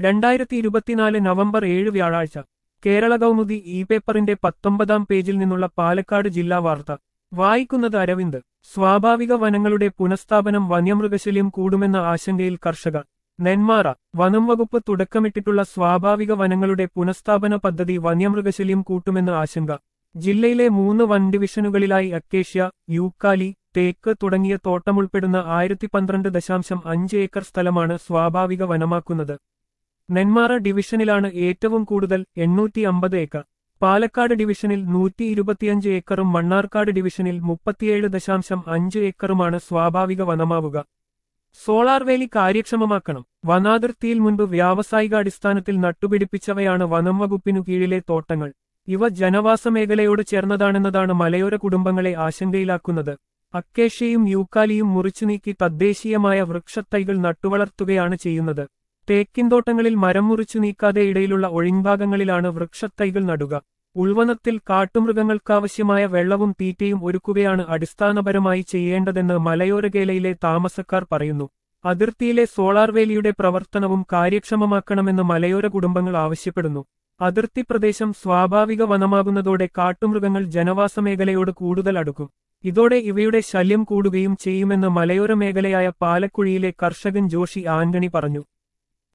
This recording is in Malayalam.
രണ്ടായിരത്തി ഇരുപത്തിനാല് നവംബർ ഏഴ് വ്യാഴാഴ്ച കേരള കൗമുദി ഇ പേപ്പറിന്റെ പത്തൊമ്പതാം പേജിൽ നിന്നുള്ള പാലക്കാട് ജില്ലാ വാർത്ത വായിക്കുന്നത് അരവിന്ദ് സ്വാഭാവിക വനങ്ങളുടെ പുനഃസ്ഥാപനം വന്യമൃഗശല്യം കൂടുമെന്ന ആശങ്കയിൽ കർഷകർ നെന്മാറ വനം വകുപ്പ് തുടക്കമിട്ടിട്ടുള്ള സ്വാഭാവിക വനങ്ങളുടെ പുനഃസ്ഥാപന പദ്ധതി വന്യമൃഗശല്യം കൂട്ടുമെന്ന് ആശങ്ക ജില്ലയിലെ മൂന്ന് വൻ ഡിവിഷനുകളിലായി അക്കേഷ്യ യൂക്കാലി തേക്ക് തുടങ്ങിയ തോട്ടമുൾപ്പെടുന്ന ആയിരത്തി പന്ത്രണ്ട് ദശാംശം അഞ്ച് ഏക്കർ സ്ഥലമാണ് സ്വാഭാവിക വനമാക്കുന്നത് നെന്മാറ ഡിവിഷനിലാണ് ഏറ്റവും കൂടുതൽ എണ്ണൂറ്റി അമ്പത് ഏക്കർ പാലക്കാട് ഡിവിഷനിൽ നൂറ്റി ഇരുപത്തിയഞ്ച് ഏക്കറും മണ്ണാർക്കാട് ഡിവിഷനിൽ മുപ്പത്തിയേഴ് ദശാംശം അഞ്ച് ഏക്കറുമാണ് സ്വാഭാവിക വനമാവുക സോളാർ വേലി കാര്യക്ഷമമാക്കണം വനാതിർത്തിയിൽ മുൻപ് വ്യാവസായിക അടിസ്ഥാനത്തിൽ നട്ടുപിടിപ്പിച്ചവയാണ് വനം വകുപ്പിനു കീഴിലെ തോട്ടങ്ങൾ ഇവ ജനവാസ മേഖലയോട് ചേർന്നതാണെന്നതാണ് മലയോര കുടുംബങ്ങളെ ആശങ്കയിലാക്കുന്നത് അക്കേഷ്യയും യൂക്കാലിയും മുറിച്ചു നീക്കി തദ്ദേശീയമായ വൃക്ഷത്തൈകൾ നട്ടുവളർത്തുകയാണ് ചെയ്യുന്നത് തേക്കിൻതോട്ടങ്ങളിൽ മരം മുറിച്ചു നീക്കാതെ ഇടയിലുള്ള ഒഴിങ്ഭാഗങ്ങളിലാണ് വൃക്ഷത്തൈകൾ നടുക ഉൾവനത്തിൽ കാട്ടുമൃഗങ്ങൾക്കാവശ്യമായ വെള്ളവും തീറ്റയും ഒരുക്കുകയാണ് അടിസ്ഥാനപരമായി ചെയ്യേണ്ടതെന്ന് മലയോരകേലയിലെ താമസക്കാർ പറയുന്നു അതിർത്തിയിലെ സോളാർ വേലിയുടെ പ്രവർത്തനവും കാര്യക്ഷമമാക്കണമെന്ന് മലയോര കുടുംബങ്ങൾ ആവശ്യപ്പെടുന്നു അതിർത്തി പ്രദേശം സ്വാഭാവിക വനമാകുന്നതോടെ കാട്ടുമൃഗങ്ങൾ ജനവാസ മേഖലയോട് കൂടുതൽ അടുക്കും ഇതോടെ ഇവയുടെ ശല്യം കൂടുകയും ചെയ്യുമെന്ന് മലയോര മേഖലയായ പാലക്കുഴിയിലെ കർഷകൻ ജോഷി ആന്റണി പറഞ്ഞു